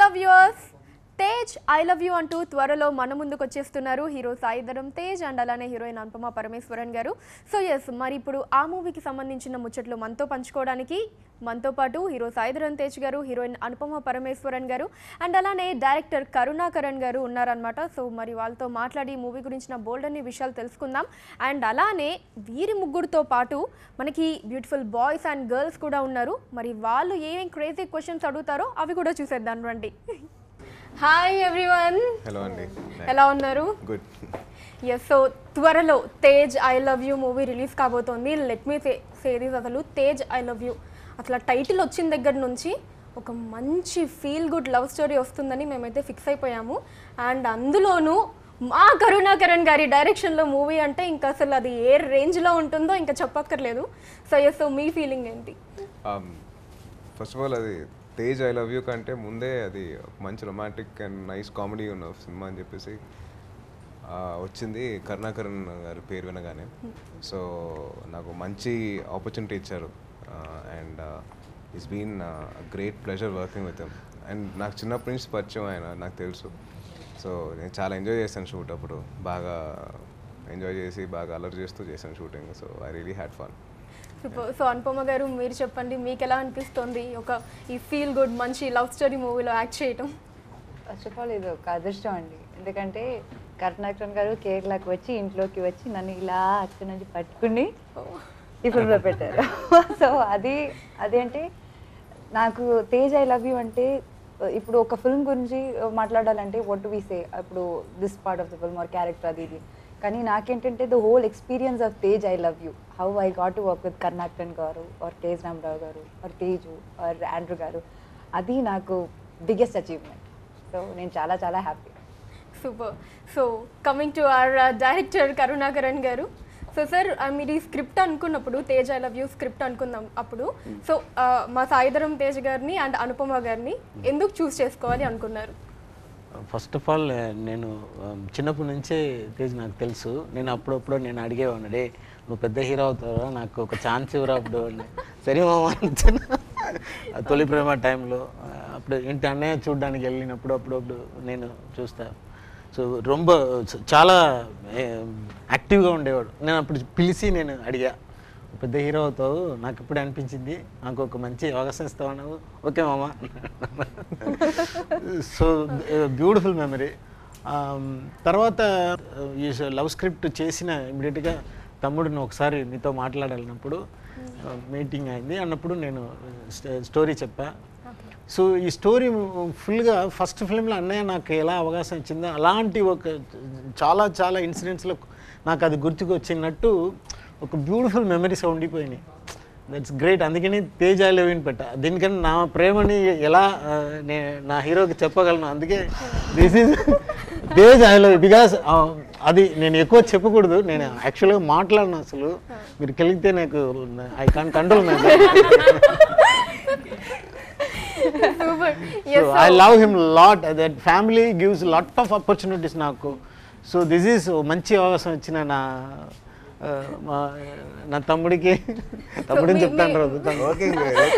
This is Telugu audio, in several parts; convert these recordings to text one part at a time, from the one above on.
Hello viewers Tej I love you అంటూ త్వరలో మన ముందుకు వచ్చేస్తున్నారు హీరో సాయిధరం తేజ్ అండ్ అలానే హీరోయిన్ అనుపమ పరమేశ్వరన్ గారు సో ఎస్ మరి ఇప్పుడు ఆ మూవీకి సంబంధించిన ముచ్చట్లు మనతో పంచుకోవడానికి మనతో పాటు హీరో సాయిధరం తేజ్ గారు హీరోయిన్ అనుపమ పరమేశ్వరన్ గారు అండ్ అలానే డైరెక్టర్ కరుణాకరణ్ గారు ఉన్నారనమాట సో మరి వాళ్ళతో మాట్లాడి ఈ మూవీ గురించిన బోల్డ్ అన్ని విషయాలు తెలుసుకుందాం అండ్ అలానే వీరి ముగ్గురితో పాటు మనకి బ్యూటిఫుల్ బాయ్స్ అండ్ గర్ల్స్ కూడా ఉన్నారు మరి వాళ్ళు ఏమేం క్రేజీ క్వశ్చన్స్ అడుగుతారో అవి కూడా చూసేద్దాం రండి హాయ్ ఎవ్రీవన్ హలో అండి ఎలా ఉన్నారు గుడ్ ఎస్ సో త్వరలో Tej I love you movie release కాబోతోంది లెట్ మీ సే సేరీస్ అసలు తేజ్ ఐ లవ్ యూ అసలు టైటిల్ వచ్చిన దగ్గర నుంచి ఒక మంచి ఫీల్ గుడ్ లవ్ స్టోరీ వస్తుందని మేమైతే ఫిక్స్ అయిపోయాము అండ్ అందులోనూ మా కరుణాకరణ్ గారి డైరెక్షన్లో మూవీ అంటే ఇంకా అసలు అది ఏ రేంజ్లో ఉంటుందో ఇంకా చెప్పక్కర్లేదు సో ఎస్ సో మీ ఫీలింగ్ ఏంటి ఫస్ట్ ఆఫ్ ఆల్ అది తేజ్ ఐ లవ్ యూ కంటే ముందే అది ఒక మంచి రొమాంటిక్ అండ్ నైస్ కామెడీ ఉన్న సినిమా అని చెప్పేసి ఆ, వచ్చింది కరుణాకరణ్ గారి పేరు వినగానే సో నాకు మంచి ఆపర్చునిటీ ఇచ్చారు and it's been great pleasure working with and నాకు చిన్నప్పటి నుంచి పరిచయం ఆయన నాకు తెలుసు సో నేను చాలా ఎంజాయ్ చేశాను షూట్ అప్పుడు బాగా ఎంజాయ్ చేసి బాగా అలర్ చేస్తూ చేశాను shooting so I really had fun super so Anupama గారు మీరు చెప్పండి మీకు ఎలా అనిపిస్తుంది ఒక ఈ ఫీల్ గుడ్ మంచి లవ్ స్టోరీ మూవీలో యాక్ట్ చేయటం ఫస్ట్ ఆఫ్ ఆల్ ఇది ఒక అదృష్టం అండి ఎందుకంటే కరుణాకరన్ గారు కేరళకి వచ్చి ఇంట్లోకి వచ్చి నన్ను ఇలా అక్కడి నుంచి పట్టుకుని ఈ ఫిల్మ్లో పెట్టారు సో అది అదేంటి నాకు తేజ్ ఐ లవ్ యూ అంటే ఇప్పుడు ఒక ఫిల్మ్ గురించి మాట్లాడాలంటే వాట్ వి సే ఇప్పుడు this part of the film or character అది ఇది కానీ నాకేంటంటే the whole experience of Tej I love you how I got to work with Karunakaran గారు ఆర్ తేజ్ రామరావు గారు ఆర్ తేజు ఆర్ ఆండ్రూ గారు అది నాకు బిగ్గెస్ట్ అచీవ్మెంట్ సో నేను చాలా చాలా happy super so coming to our director Karunakaran గారు సో సార్ మీరు ఈ స్క్రిప్ట్ అనుకున్నప్పుడు Tej I love you script అనుకుందాం అప్పుడు సో మా సాయిధరం తేజ్ గారిని అండ్ అనుపమ గారిని ఎందుకు చూస్ చేసుకోవాలి అనుకున్నారు ఫస్ట్ ఆఫ్ ఆల్ నేను um, చిన్నప్పటి నుంచే తేజ్ నాకు తెలుసు నేను అప్పుడప్పుడు నేను అడిగేవాడిని డే నువ్వు పెద్ద హీరో అవుతావా నాకు ఒక ఛాన్స్ ఇవ్వరా అప్పుడు అని సరే మామ అనుకున్నా. ఆ తొలి ప్రేమ టైంలో అప్పుడు ఇంటి అన్నయ్య చూడడానికి వెళ్ళినప్పుడు అప్పుడప్పుడు నేను చూస్తా సో రొంబ చాలా యాక్టివ్గా ఉండేవాడు నేను అప్పుడు పిలిచి నేను అడిగా పెద్ద హీరో అవుతావు నాకు ఇప్పుడు అనిపించింది నాకు ఒక మంచి అవకాశం ఇస్తావు అన్నావు ఓకే మామ సో బ్యూటిఫుల్ మెమరీ తర్వాత uh, ఈ లవ్ స్క్రిప్ట్ చేసిన ఇమీడియట్గా తమ్ముడిని ఒకసారి మీతో మాట్లాడాలన్నప్పుడు మీటింగ్ అయింది అన్నప్పుడు నేను స్టోరీ చెప్పా సో ఈ స్టోరీ ఫుల్గా ఫస్ట్ ఫిల్మ్లో అన్నయ్య నాకు ఎలా అవకాశం ఇచ్చిందో అలాంటి ఒక చాలా చాలా ఇన్సిడెంట్స్లో నాకు అది గుర్తుకు వచ్చినట్టు ఒక బ్యూటిఫుల్ మెమరీస్ ఉండిపోయినాయి దట్స్ గ్రేట్ అందుకని తేజ్ ఐ లవ్ పెట్ట దీనికన్నా నా ప్రేమని ఎలా ఆ, నే నా హీరోకి చెప్పగలను అందుకే this is Tej I love because అది నేను ఎక్కువ చెప్పకూడదు నేను యాక్చువల్గా మాట్లాడిన అసలు మీరు కలిగితే నాకు I can control my super so I love him lot that family gives lot of opportunities నాకు సో దిస్ ఈస్ మంచి అవకాశం ఇచ్చిన నా ఆ, మా నా తమ్ముడికి తమ్ముడిని మీ- చెప్తాను మీ- రోజు తమ్ముడు. ఓకే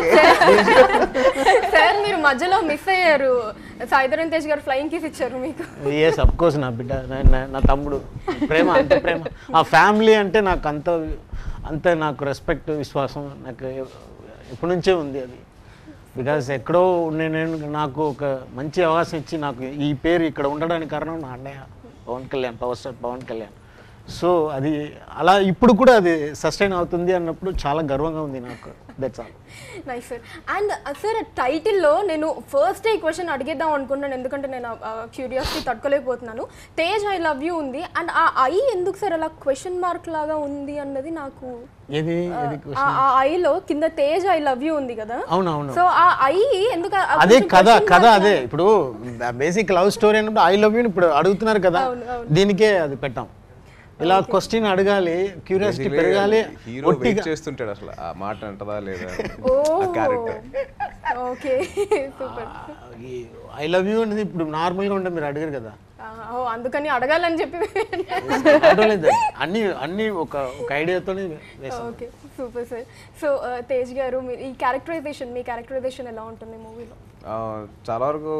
సార్ మీరు మధ్యలో మిస్ అయ్యారు సాయిధరం తేజ్ గారు ఫ్లయింగ్ కిస్ ఇచ్చారు మీకు ఎస్ అఫ్ కోర్స్ నా బిడ్డ నా- నా- నా తమ్ముడు ప్రేమ అంత ప్రేమ ఆ ఫ్యామిలీ అంటే నాకు అంత అంత నాకు రెస్పెక్ట్ విశ్వాసం నాకు ఎప్పటి నుంచే ఉంది అది బికాస్ ఎక్కడో నేను నేను నాకు ఒక మంచి అవకాశం ఇచ్చి నాకు ఈ పేరు ఇక్కడ ఉండడానికి కారణం నా అన్నయ్య Pawan Kalyan power star Pawan Kalyan so అది అలా ఇప్పుడు కూడా అది సస్టైన్ అవుతుంది అన్నప్పుడు చాలా గర్వంగా ఉంది నాకు that's all nice sir and sir టైటిల్లో నేను ఫస్ట్ ఈ క్వశ్చన్ అడిగేద్దాం అనుకున్నాను ఎందుకంటే నేను క్యూరియాసిటీ తట్టుకోలేకపోతున్నాను తేజ్ ఐ లవ్ యూ ఉంది అండ్ ఆ ఐ ఎందుకు సార్ అలా క్వశ్చన్ మార్క్ లాగా ఉంది అన్నది నాకు ఏది ఏది ఆ- ఆ ఐలో కింద తేజ్ ఐ లవ్ యూ ఉంది కదా అవును అవును సో ఆ ఐ ఎందుకు ఆ- ఆ అదే కొంచెం కథ question కథ mark అదే ఇప్పుడు బేసిక్ లవ్ స్టోరీ అన్నప్పుడు ఐ లవ్ యూ ఇప్పుడు అడుగుతున్నారు కదా అవును, అవును. దీనికే అది పెట్టాం ఇలా క్వశ్చన్ అడగాలి క్యూరియాసిటీ పెరగాలి హీరో ఒట్టిగా వెయిట్ చేస్తుంటాడు అసలు ఆ మాట అంటదా లేదా ఓ character okay super I love you అనేది ఇప్పుడు నార్మల్గా ఉంటే మీరు అడగరు కదా ఓ అందుకని అడగాలని చెప్పి అడగలేదు అన్ని అన్ని ఒక ఒక ఐడియాతోనే వేసాం okay super sir so Tej గారు మీరు ఈ క్యారెక్టరైజేషన్ మీ క్యారెక్టరైజేషన్ ఎలా ఉంటుంది మూవీలో చాలా వరకు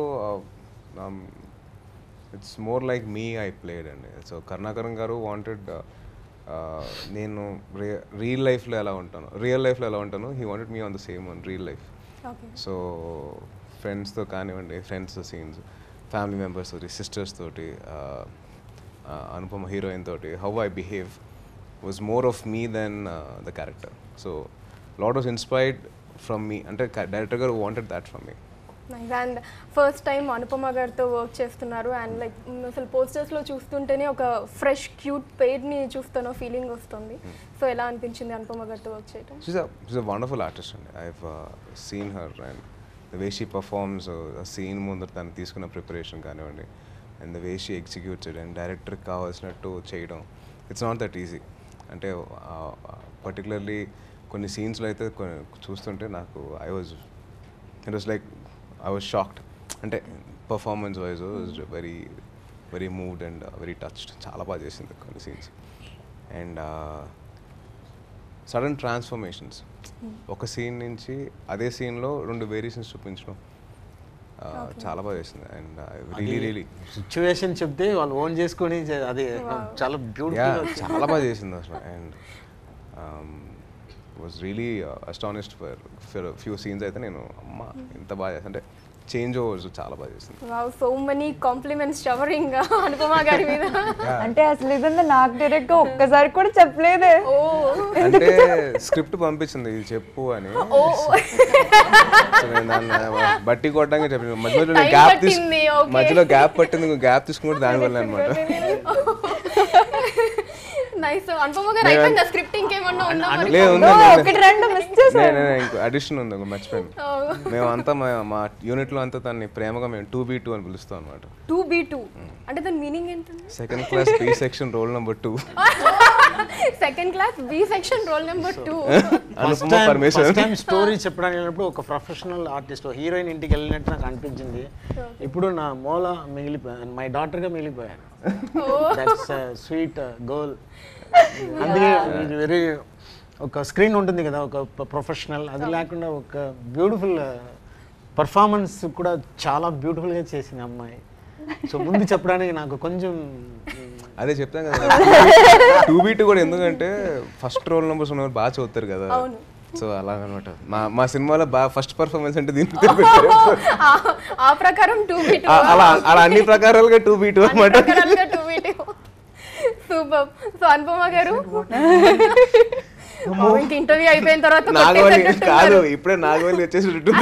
it's more like me I played అండి సో కరుణాకరం గారు వాంటెడ్ నేను రియల్ లైఫ్లో ఎలా ఉంటాను రియల్ లైఫ్లో ఎలా ఉంటాను he wanted me on the same on real life okay so ఫ్రెండ్స్తో కానివ్వండి ఫ్రెండ్స్ సీన్స్ ఫ్యామిలీ మెంబర్స్ తోటి సిస్టర్స్ తోటి uh, uh, అనుపమ హీరోయిన్ తోటి how I behave was more of me then the character so lot was inspired from me అంటే డైరెక్టర్ గారు wanted that from me nice and first time Anupama గారితో వర్క్ చేస్తున్నారు అండ్ లైక్ అసలు పోస్టర్స్లో చూస్తుంటేనే ఒక ఫ్రెష్ క్యూట్ పేడ్ని చూస్తానో ఫీలింగ్ వస్తుంది సో ఎలా అనిపించింది అనుపమ గారితో వర్క్ చేయడం she's she's a wonderful artist అండి I seen her and the way she performs scene ముందు తను తీసుకున్న ప్రిపరేషన్ కానివ్వండి and the way she executed and డైరెక్టర్కి కావాల్సినట్టు చేయడం ఇట్స్ నాట్ దట్ ఈజీ అంటే పర్టికులర్లీ కొన్ని సీన్స్లో అయితే కొన్ని చూస్తుంటే నాకు I was it was like I was shocked అంటే performance wise very very moved and very touched చాలా బాగా చేసింది కొన్ని సీన్స్ అండ్ సడన్ ట్రాన్స్ఫర్మేషన్స్ ఒక సీన్ నుంచి అదే సీన్లో రెండు వేరియేషన్స్ చూపించడం uh, చాలా బాగా చేసింది అండ్ రియలీ రియలీ సిచ్యువేషన్ చెప్తే వాళ్ళు ఓన్ చేసుకొని చే- అది చాలా యా బ్యూటిఫుల్ చాలా బాగా చేసింది అసలు and was really astonished for for few scenes అయితే నేను అమ్మ ఇంత బాగా చేసి అంటే చేంజ్ ఓవర్స్ చాలా బాగా చేసింది wow so many compliments showering Anupama గారి మీద అంటే అసలు ఇదంతా నాకు డైరెక్ట్ ఒక్కసారి కూడా చెప్పలేదే ఓ అంటే స్క్రిప్ట్ పంపించింది ఇది చెప్పు అని ఓ సో నేను దాన్ని బట్టి కొట్టడానికి చెప్పిన మధ్యలో Time గ్యాప్ పట్టింది, తీసుకు okay. మధ్యలో గ్యాప్ పట్టింది గ్యాప్ తీసుకుంటే దానివల్ల అనమాట నైస్ అనుపమ గారు అయిపోయిందా స్క్రిప్ట్ ఇంకేమన్నా ఉందా మరి? లేదు ఉంది ఓ, ఉంది. ఒకటి రెండు మిస్ చేశాను ఇంకో అడిషన్ ఉంది ఒక మర్చిపోయాను మేము అంతా మా మా యూనిట్లో అంతా తన్ని ప్రేమగా మేము టూ బీ టూ అని పిలుస్తాం అనమాట టూ బీ టూ అంటే దాని మీనింగ్ ఏంటండి second class B section roll number two second class B section roll number two Anupama Parameshwar first time story చెప్పడానికి వెళ్ళినప్పుడు ఒక ప్రొఫెషనల్ ఆర్టిస్ట్ హీరోయిన్ ఇంటికి వెళ్ళినట్టు నాకు అనిపించింది ఇప్పుడు నా మూల మిగిలిపోయాను మై డాటర్గా మిగిలిపోయాను దట్స్ స్వీట్ గోల్ అందుకే ఇది వెరీ ఒక స్క్రీన్ ఉంటుంది కదా ఒక ప్రొఫెషనల్ అది లేకుండా ఒక బ్యూటిఫుల్ పర్ఫార్మెన్స్ కూడా చాలా బ్యూటిఫుల్గా చేసింది అమ్మాయి సో ముందు చెప్పడానికి నాకు కొంచెం అదే చెప్తాం కదా టూ బీ టూ కూడా ఎందుకంటే ఫస్ట్ రోల్ నెంబర్స్ ఉన్నవారు బాగా చదువుతారు కదా సో అలాగనమాట మా మా సినిమాలో బాగా ఫస్ట్ పర్ఫార్మెన్స్ అంటే దీనికి పెట్టారు. ఆ ప్రకారం టూ బీ టూ ఆ- అలా అలా అన్ని ప్రకారాలుగా టూ బీ టూ అనమాట two B two super so Anupama గారు ఓ, ఇంక ఇంటర్వ్యూ అయిపోయిన తర్వాత నాగవల్లి కొట్టేసేటట్టున్నారు. కాదు ఇప్పుడే నాగవల్లి వచ్చేసినట్టుంది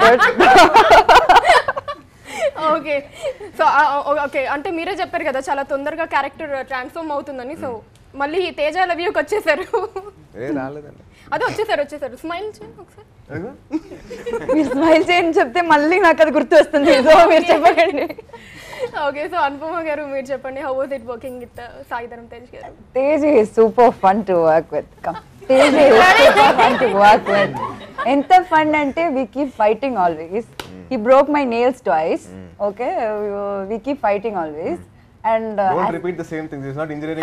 ఓకే సో ఓకే అంటే మీరే చెప్పారు కదా చాలా తొందరగా క్యారెక్టర్ ట్రాన్స్ఫార్మ్ అవుతుందని సో మళ్ళీ ఈ తేజ లవ్యూకి వచ్చేసారు ఏ రాలేదండి అదే వచ్చేసారు వచ్చేసారు స్మైల్ చేయండి ఒకసారి మీరు స్మైల్ చేయని చెప్తే మళ్ళీ నాకు అది గుర్తు వస్తుంది సో మీరు చెప్పకండి ఓకే సో అనుపమ గారు మీరు చెప్పండి how was it working with Saidharam Tej గారు Tej is super fun to work with Tej is super fun to work with ఎంత ఫన్ అంటే we keep fighting always he broke my nails twice okay we keep fighting always and don't repeat the same thing it's not engineering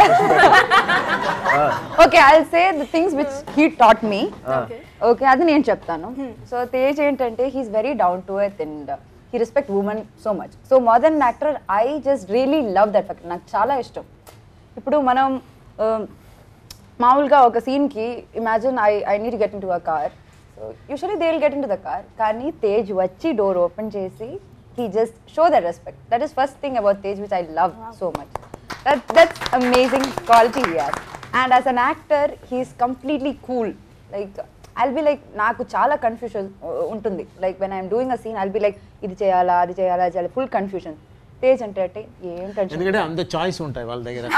okay I say the things which he taught me okay okay అది నేను చెప్తాను సో తేజ్ ఏంటంటే he's very down to earth and he respect women so much so modern actor I just really love that factor నాకు చాలా ఇష్టం ఇప్పుడు మనం um, మామూలుగా ఒక సీన్కి imagine I I need get in to a car so usually they will get in to the car కానీ తేజ్ వచ్చి డోర్ ఓపెన్ చేసి he just show that respect that is first thing about Tej which I love so much that that's amazing quality he has and as an actor he's completely cool like i'll be like నాకు చాలా కన్ఫ్యూషన్ ఉంటుంది like when I'm doing a scene I'll be like ఇది చేయాలా అది చేయాలా అది చేయాలి ఫుల్ కన్ఫ్యూజన్ తేజ్ అంటే అంటే ఏం టెన్షన్ ఎందుకంటే అంత చాయిస్ ఉంటాయి వాళ్ళ దగ్గర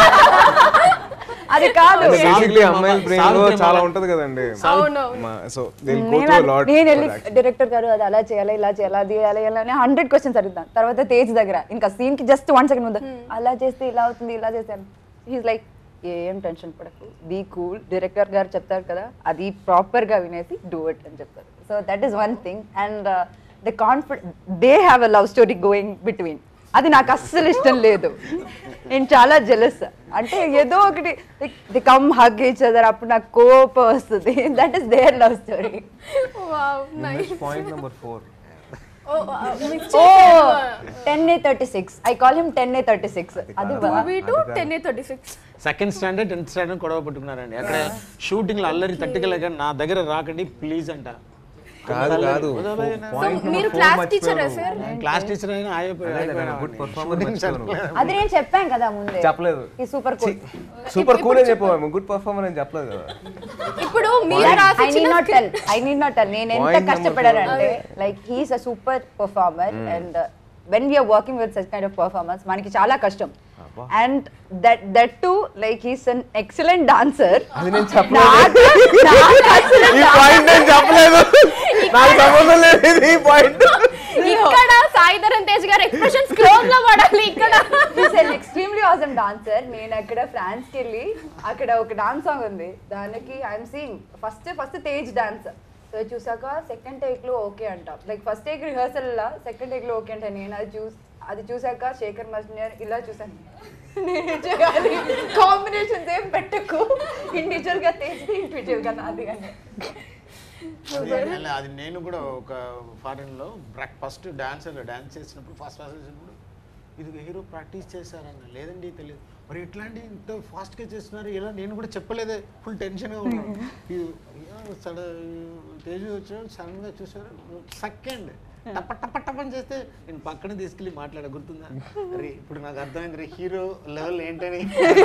అది కాదు బేసిక్లీ అమ్మాయిల బ్రెయిన్ లో సావిత్రి చాలా మాల- ఉంటది కదండి అవును సో దే గో నేను టు అది- లాట్ నేను వెళ్ళి డైరెక్టర్ గారు అది అలా చేయాలి ఇలా చేయాలి అది అలా చేయాలని హండ్రెడ్ క్వశ్చన్స్ అడుగుతాను తర్వాత తేజ్ దగ్గర ఇంకా సీన్ కి జస్ట్ వన్ సెకండ్ ముందు అలా చేస్తే ఇలా అవుతుంది ఇలా చేస్తే హీస్ లైక్ ఏం టెన్షన్ పడకు బీ కూల్ డైరెక్టర్ గారు చెప్తారు కదా అది ప్రాపర్ గా వినేసి డూ ఇట్ అని చెప్తారు so that is one thing and the confident they have a love story going between అది నాకు అస్సలు ఇష్టం లేదు నేను చాలా జెలస్ అంటే ఏదో ఒకటి the come hug each other అప్పుడు నాకు కోపం వస్తుంది that is their love story wow nice point number four oh ten a thirty six I call him ten a thirty six అది బా- movie to ten a thirty six second standard tenth standard గొడవ పట్టుకున్నారండి అక్కడ షూటింగ్ లో అల్లరి తట్టుకలేక నా దగ్గర రాకండి ప్లీజ్ అంట కాదు కాదు సో మీరు class teacher sir class teacher అయినా అయిపోయి గుడ్ పర్ఫార్మర్ అది నేను చెప్పాను కదా ముందే చెప్పలేదు ఈ సూపర్ కూల్ సూపర్ కూల్ అని చెప్పాము గుడ్ పర్ఫార్మర్ అని చెప్పలేదు కదా ఇప్పుడు మీరు ఐ రాసి need not tell I need not tell నేను ఎంత Point number కష్టపడానంటే like he's a super performer and when we're working with such kind of performance మనకి చాలా కష్టం and that that to like he's an excellent dancer అది నేను చెప్పలేదు నాకు ఈ పాయింట్ నేను చెప్పలేదు నాకు సంబంధం లేదు ఇది ఈ పాయింట్ ఇక్కడ సాయిధరన్ తేజ్ గారు ఎక్స్ప్రెషన్స్ క్లోజ్ లో పడాలి ఇక్కడ ఎక్స్ట్రీమ్లీ ఆసమ్ డాన్సర్ నేను అక్కడ ఫ్రాన్స్ కి వెళ్ళి అక్కడ ఒక డాన్స్ సాంగ్ ఉంది దానికి I'm seeing first first Tej dance so చూసాక సెకండ్ టేక్ లో ఓకే అంట లైక్ ఫస్ట్ టేక్ రిహర్సల్ లా సెకండ్ టేక్ లో ఓకే అంట నేను అది చూస్ అది చూసాక శేఖర్ మస్నియర్ ఇలా చూసాను నేను చేయాలి కాంబినేషన్స్ ఏం పెట్టకు ఇండివిజువల్ గా తేజ్ ఇండివిజువల్ గా నాది అని అలా అది నేను కూడా ఒక ఫారెన్ లో ఫస్ట్ డాన్సర్ డాన్స్ చేసినప్పుడు ఫస్ట్ క్లాస్ చేసినప్పుడు ఇది హీరో ప్రాక్టీస్ చేశారన్న లేదండి తెలియదు మరి ఎట్లాంటి ఇంత fast గా చేస్తున్నారు ఇలా నేను కూడా చెప్పలేదే ఫుల్ టెన్షన్గా ఉన్నాను ఇది- యా, సడ తేజు వచ్చాడు సడన్ గా చూసారు సెకండ్ టప టప టపని చేస్తే నేను పక్కన తీసుకెళ్ళి మాట్లాడ గుర్తుందా అరే ఇప్పుడు నాకు అర్థమైంది రే హీరో లెవెల్ ఏంటని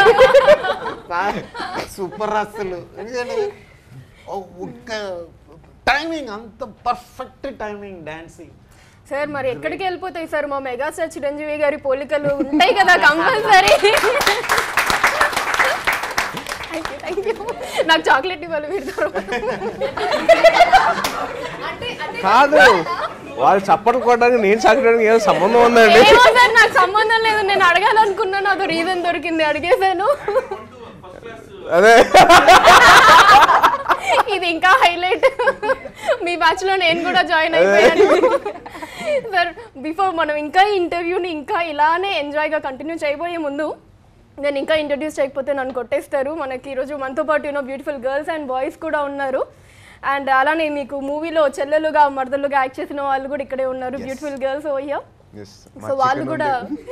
సూపర్ అసలు ఎందుకంటే ఓ- ఒక్క టైమింగ్ అంత పర్ఫెక్ట్ టైమింగ్ డాన్సింగ్ సార్ మరి ఎక్కడికి వెళ్ళిపోతాయి సార్ మా మెగాస్టార్ చిరంజీవి గారి పోలికలు ఉంటాయి కదా compulsory thank you thank you నాకు చాక్లెట్ ఇవ్వాలి మీరు కాదు వాళ్ళు చప్పట్లు కొట్టడానికి నేను సాగడానికి ఏదో సంబంధం ఉందండి ఏమో సార్ నాకు సంబంధం లేదు నేను అడగాలనుకున్నాను అది రీజన్ దొరికింది అడిగేశాను అదే ఇది ఇంకా హైలైట్ మీ బ్యాచ్ లో నేను కూడా జాయిన్ అయిపోయాను సార్ బిఫోర్ మనం ఇంకా ఈ ఇంటర్వ్యూని ఇంకా ఇలానే ఎంజాయ్గా కంటిన్యూ చేయబోయే ముందు నేను ఇంకా ఇంట్రడ్యూస్ చేయకపోతే నన్ను కొట్టేస్తారు మనకి ఈరోజు మనతో పాటు you know beautiful girls and boys కూడా ఉన్నారు అండ్ అలానే మీకు మూవీలో చెల్లెలుగా మరదలుగా యాక్ట్ చేసిన వాళ్ళు కూడా ఇక్కడే ఉన్నారు beautiful girls oh yeah yes so వాళ్ళు కూడా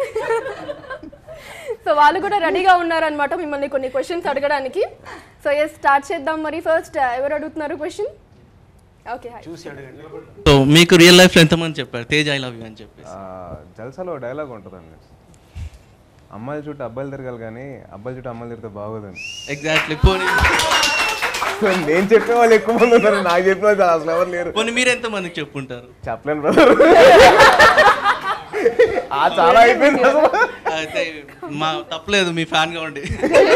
సో వాళ్ళు కూడా రెడీగా ఉన్నారనమాట మిమ్మల్ని కొన్ని క్వశ్చన్స్ అడగడానికి సో ఎస్ స్టార్ట్ చేద్దాం మరి ఫస్ట్ ఎవరు అడుగుతున్నారు క్వశ్చన్ ఓకే హాయ్ చూసి అడగండి సో మీకు రియల్ లైఫ్ లో ఎంతమంది చెప్పారు తేజ్ ఐ లవ్ యూ అని చెప్పేసి జల్సాలో డైలాగ్ ఉంటుందండి అమ్మాయిల చుట్టూ అబ్బాయిలు తిరగాలి కానీ అబ్బాయిల చుట్టూ అమ్మాయిలు తిరిగితే బాగోదండి ఎగ్జాక్ట్లీ పోనీ నేను చెప్పే వాళ్ళు ఎక్కువ మంది ఉన్నారు నాకు చెప్పిన వాళ్ళు అసలు ఎవరు లేరు పోనీ మీరు ఎంత మందికి చెప్పుంటారు చెప్పలేను బ్రదర్ ఆ చాలా అయిపోయింది అసలు అయితే మా తప్పలేదు మీ ఫ్యాన్ గా ఉండి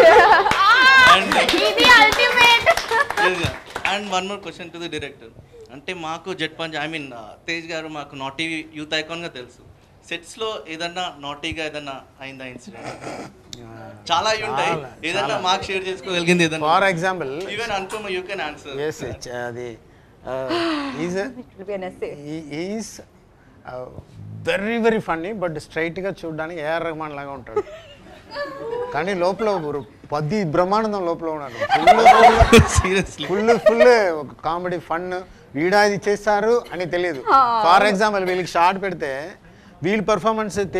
ఇది ultimate and one more question to the director అంటే మాకు జెట్ పంచ్ ఐ మీన్ తేజ్ గారు మాకు నాటీ యూత్ ఐకాన్ గా తెలుసు సెట్స్ లో ఏదన్నా నాటీగా ఏదన్నా అయిందా ఇన్సిడెంట్ చాలా అయి ఉంటాయి ఏదన్నా మాకు షేర్ చేసుకోగలిగింది ఏదన్నా ఫార్ ఎగ్జాంపుల్ ఈవెన్ అనుకోమ యూ కెన్ ఆన్సర్ ఎస్ అది is is very very funny but స్ట్రైట్గా చూడడానికి ఏఆర్ రెహమాన్ లాగా ఉంటాడు కానీ లోపల ఒక పది బ్రహ్మానందం లోపల ఉన్నాడు సీరియస్లీ ఫుల్ ఫుల్ ఒక కామెడీ ఫన్ వీడా ఇది చేస్తారు అని తెలియదు ఫార్ ఎగ్జాంపుల్ వీళ్ళకి షార్ట్ పెడితే వీళ్ళ పర్ఫార్మెన్స్ తే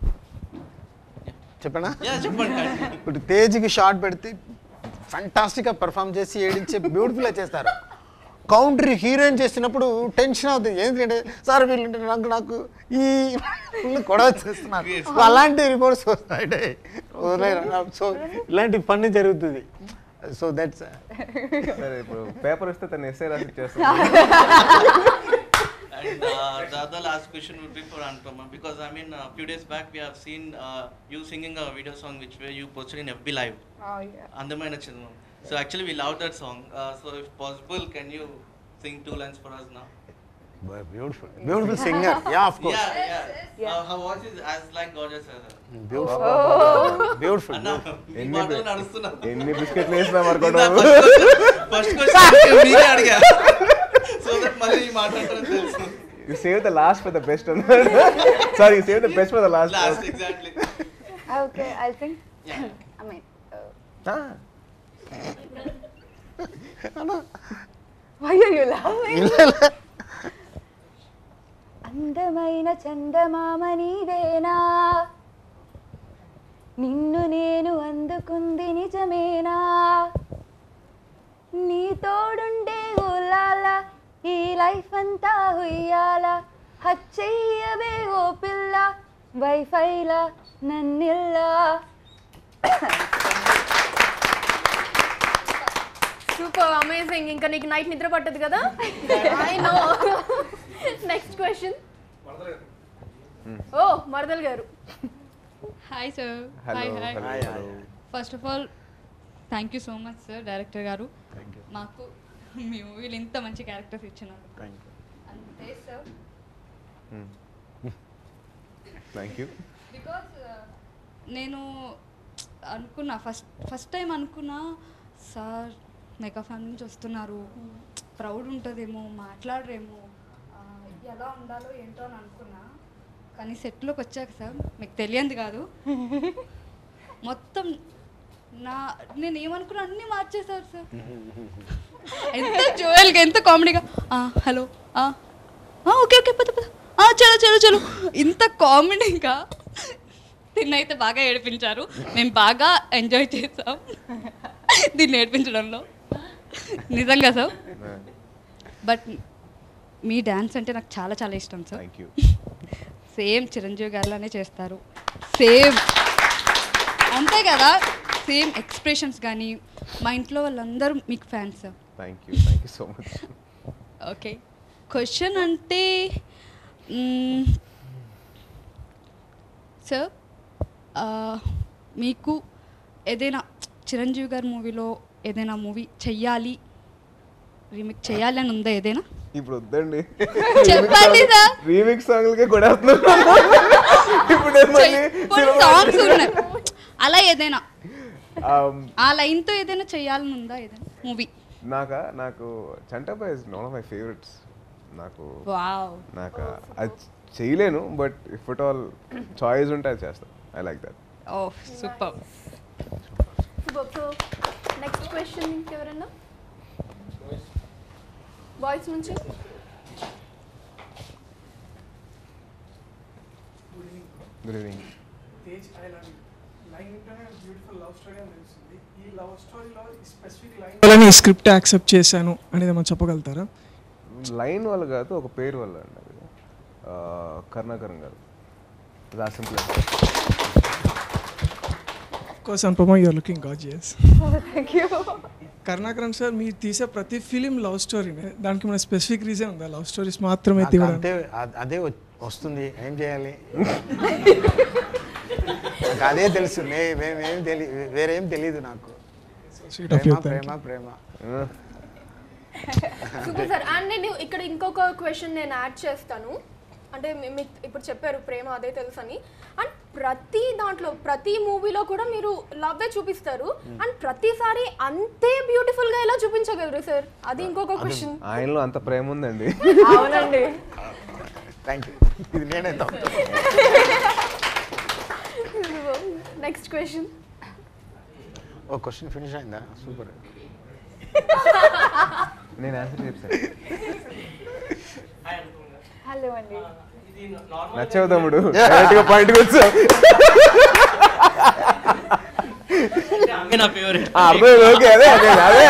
చెప్పనా యా చెప్పండి ఇప్పుడు తేజ్కి షార్ట్ పెడితే ఫంటాస్టిక్గా పర్ఫామ్ చేసి ఏడించే బ్యూటిఫుల్గా చేస్తారు కౌంటరీ హీరోయిన్ చేసినప్పుడు టెన్షన్ అవుతుంది ఎందుకంటే సార్ వీళ్ళు నాకు నాకు ఈ ఫుల్ గొడవ చేస్తున్నారు సో అలాంటి రిపోర్ట్స్ వస్తాయి సో ఇలాంటి పని జరుగుతుంది సో దట్స్ సరే ఇప్పుడు పేపర్ ఇస్తే తను ఎస్ఐ రాసి ఇచ్చేస్తాను And uh, the other last question would be for Anupama because I mean, a few days back we have seen uh, you singing a video song which where you posted in FB Live. Andamaina Chindram. So actually we love that song. Uh, so if possible, can you sing two lines for us now? Beautiful beautiful singer yeah of course Yeah, yeah. Uh, her voice is as like gorgeous as her. Beautiful beautiful అన్న, ఈ ఎన్ని మాటలు బి- నడుస్తున్నా. ఎన్ని బిస్కెట్లు వేసినా ఇందా మరొకటి first question- first question మీరే అడిగా సో దట్ మళ్ళీ ఈ మాట్లాడతారని తెలుసు you save the last for the best sorry you save the best for the last last exactly okay I think I mean why are you loving అందమైన చందమామ నీవేనా నిన్ను నేను అందుకుంది నిజమేనా నీ తోడుండే ఊలాల ఈ లైఫ్ అంతా ఉయ్యాల హచ్చయ్యవే ఓ పిల్ల వైఫైలా నన్నిల్లా సూపర్ అమేజింగ్ ఇంకా నీకు నైట్ నిద్ర పట్టదు కదా I know next question oh మరదల్ గారు hi sir hello hi hi hi, hi. First of all thank you so much sir director గారు థ్యాంక్ యూ మాకు మీ మూవీలో ఇంత మంచి క్యారెక్టర్స్ ఇచ్చినారు థ్యాంక్ యూ అంతే సార్ థ్యాంక్ యూ బికాస్ నేను అనుకున్నా ఫస్ట్ ఫస్ట్ టైం అనుకున్నా సార్ మెగా ఫ్యామిలీ నుంచి వస్తున్నారు ప్రౌడ్ ఉంటుందేమో మాట్లాడరేమో ఆ, ఎలా ఉండాలో ఏంటో అని అనుకున్నా కానీ సెట్లోకి వచ్చాక సార్ మీకు తెలియంది కాదు మొత్తం నా నేను ఏమనుకున్నా అన్నీ మార్చేశారు సార్ ఎంత జోయల్గా ఎంత కామెడీగా హలో ఓకే ఓకే పద పద ఆ, చలో చలో చలో ఇంత కామెడీగా దీన్నైతే బాగా ఏడిపించారు మేము బాగా ఎంజాయ్ చేసాం దీన్ని ఏడిపించడంలో నిజంగా సార్ బట్ మీ డ్యాన్స్ అంటే నాకు చాలా చాలా ఇష్టం sir thank you same Chiranjeevi గారిలానే చేస్తారు సేమ్ అంతే కదా సేమ్ ఎక్స్ప్రెషన్స్ కానీ మా ఇంట్లో వాళ్ళందరూ మీకు fans thank you thank you so much okay question అంటే సార్ మీకు ఏదైనా చిరంజీవి గారి మూవీలో ఏదైనా మూవీ చెయ్యాలి రీమేక్ చేయాలి అని ఉందా ఏదైనా ఇప్పుడు వద్దండి చెప్పండి సార్ రీమిక్స్ సాంగ్లకే కొడేస్తున్నారు ఇప్పుడు నేను మళ్ళీ సాంగ్స్ ఉన్నాయి అలా ఏదైనా Um, ఆ లైన్తో ఏదైనా చేయాలని ఉందా ఏదైనా మూవీ నాకా నాకు చంటపై is one of my favourites నాకు వావ్ నాకు అది చేయలేను but if it all choice ఉంటే అది చేస్తాను I like that oh super super so next question ఇంకెవరన్నా బాయ్స్ నుంచి good evening Tej I love you line ఏంటనే బ్యూటిఫుల్ లవ్ స్టోరీ అని తెలుస్తుంది ఈ లవ్ స్టోరీలో స్పెసిఫిక్ లైన్ వల్ల ఈ స్క్రిప్ట్ యాక్సెప్ట్ చేశాను అనేది మనం చెప్పగలుగుతారా లైన్ వల్ల కాదు ఒక పేరు వల్ల అండి అది ఆ, కరుణాకరణ్ గారు దా simple course Anupama you're looking gorgeous thank you Karunakaran sir మీరు తీసే ప్రతి ఫిలిం లవ్ స్టోరీనే దానికి మన స్పెసిఫిక్ రీజన్ ఉందా లవ్ స్టోరీస్ మాత్రమే నాకు తీయడం అంతే అ- అదే వ- వస్తుంది ఏం చేయాలి నాకు అదే తెలుసు మే మేమేం తెలి వేరేం తెలియదు నాకు స్వీట్ ఆఫ్ యూ ప్రేమ ప్రేమ ప్రేమ సూపర్ సార్ అండ్ నేను ఇక్కడ ఇంకొక క్వశ్చన్ నేను యాడ్ చేస్తాను అంటే మీ- మీకు ఇప్పుడు చెప్పారు ప్రేమ అదే తెలుసు అని అండ్ ప్రతి దాంట్లో ప్రతి మూవీలో కూడా మీరు లవ్వే చూపిస్తారు అండ్ ప్రతిసారి అంతే బ్యూటిఫుల్ గా ఎలా చూపించగలరు సార్ అది ఇంకొక క్వశ్చన్ ఆయనలో అంత ప్రేమ ఉందండి అవునండి థ్యాంక్ యూ ఇది నేనే తప్పు next question oh question finish అయిందా సూపర్ నేను ఆన్సర్ చెప్తాను హలో అండి ఇది నార్మల్ నచ్చావు తమ్ముడు డైరెక్ట్ గా పాయింట్కి వచ్చావు ఆమె నా ఫేవరెట్ ఆ, అర్థమైంది ఓకే అదే అదే అదే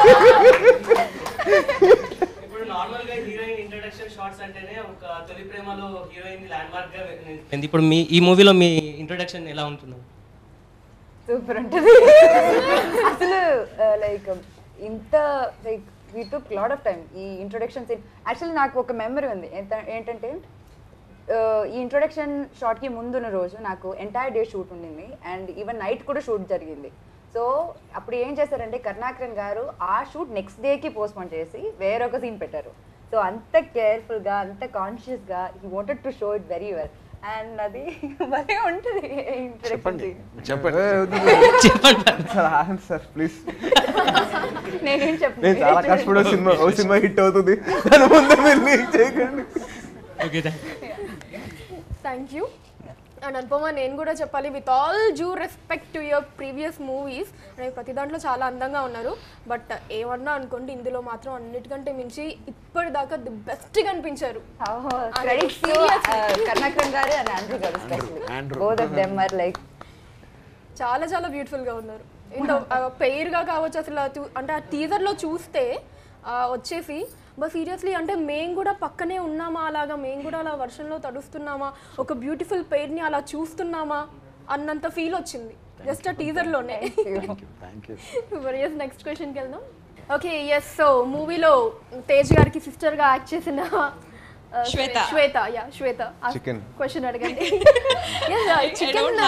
ఇప్పుడు నార్మల్ గా హీరోయిన్ ఇంట్రడక్షన్ షార్ట్స్ అంటేనే ఒక తొలి ప్రేమలో హీరోయిన్ ల్యాండ్ మార్క్ గా నిలిచిపోయింది. ఇప్పుడు మీ ఈ మూవీలో మీ ఇంట్రడక్షన్ ఎలా ఉంటుంది సూపర్ ఉంటుంది అసలు లైక్ ఇంత like we took lot of time ఈ ఇంట్రొడక్షన్ సీన్ యాక్చువల్లీ నాకు ఒక మెమరీ ఉంది ఎంత- ఏంటంటే uh, ఈ ఇంట్రొడక్షన్ షార్ట్కి ముందున్న రోజు నాకు ఎంటైర్ డే షూట్ ఉండింది అండ్ ఈవెన్ నైట్ కూడా షూట్ జరిగింది సో అప్పుడు ఏం చేశారంటే కరుణాకరన్ గారు ఆ షూట్ నెక్స్ట్ డేకి పోస్ట్పోన్ చేసి వేరొక సీన్ పెట్టారు సో అంత కేర్ఫుల్గా అంత కాన్షియస్గా he wanted to show it very well and అది భలే ఉంటుంది ఇంట్రొడక్షన్ చెప్పండి సీన్ చెప్పండి చెప్పండి సార్ ఆగండి సార్ ప్లీజ్ నేనేం చెప్పను నేను చాలా కష్టపడి ఓ సినిమా ఓ సినిమా హిట్ అవుతుంది దాని ముందే మీరు లీక్ చేయకండి okay thank thank you and Anupama నేను కూడా చెప్పాలి with all due respect to your previous movies అంటే ప్రతి దాంట్లో చాలా అందంగా ఉన్నారు బట్ ఏమన్నా అనుకోండి ఇందులో మాత్రం అన్నిటికంటే మించి ఇప్పటిదాకా ది బెస్ట్ కనిపించారు క్రెడిట్స్ కర్ణాకరన్ గారు అండ్ ఆండ్రూ గారు Andrew. Both of them are like చాలా చాలా బ్యూటిఫుల్గా ఉన్నారు ఇంత పెయిర్గా కావచ్చు అసలు ఆ చూ- అంటే ఆ టీజర్లో చూస్తే ఆ, వచ్చేసి బట్ సీరియస్లీ అంటే మేము కూడా పక్కనే ఉన్నామా అలాగా మేము కూడా అలా వర్షంలో తడుస్తున్నామా ఒక బ్యూటిఫుల్ పెయిర్ని అలా చూస్తున్నామా అన్నంత ఫీల్ వచ్చింది జస్ట్ ఆ టీజర్లోనే థ్యాంక్ యూ మరి ఎస్ నెక్స్ట్ క్వశ్చన్కి వెళ్దాం ఓకే ఎస్ సో మూవీలో తేజ్ గారికి సిస్టర్గా యాక్ట్ చేసిన uh, Shweta. Shweta yeah Shweta Chicken. Question అడగండి chicken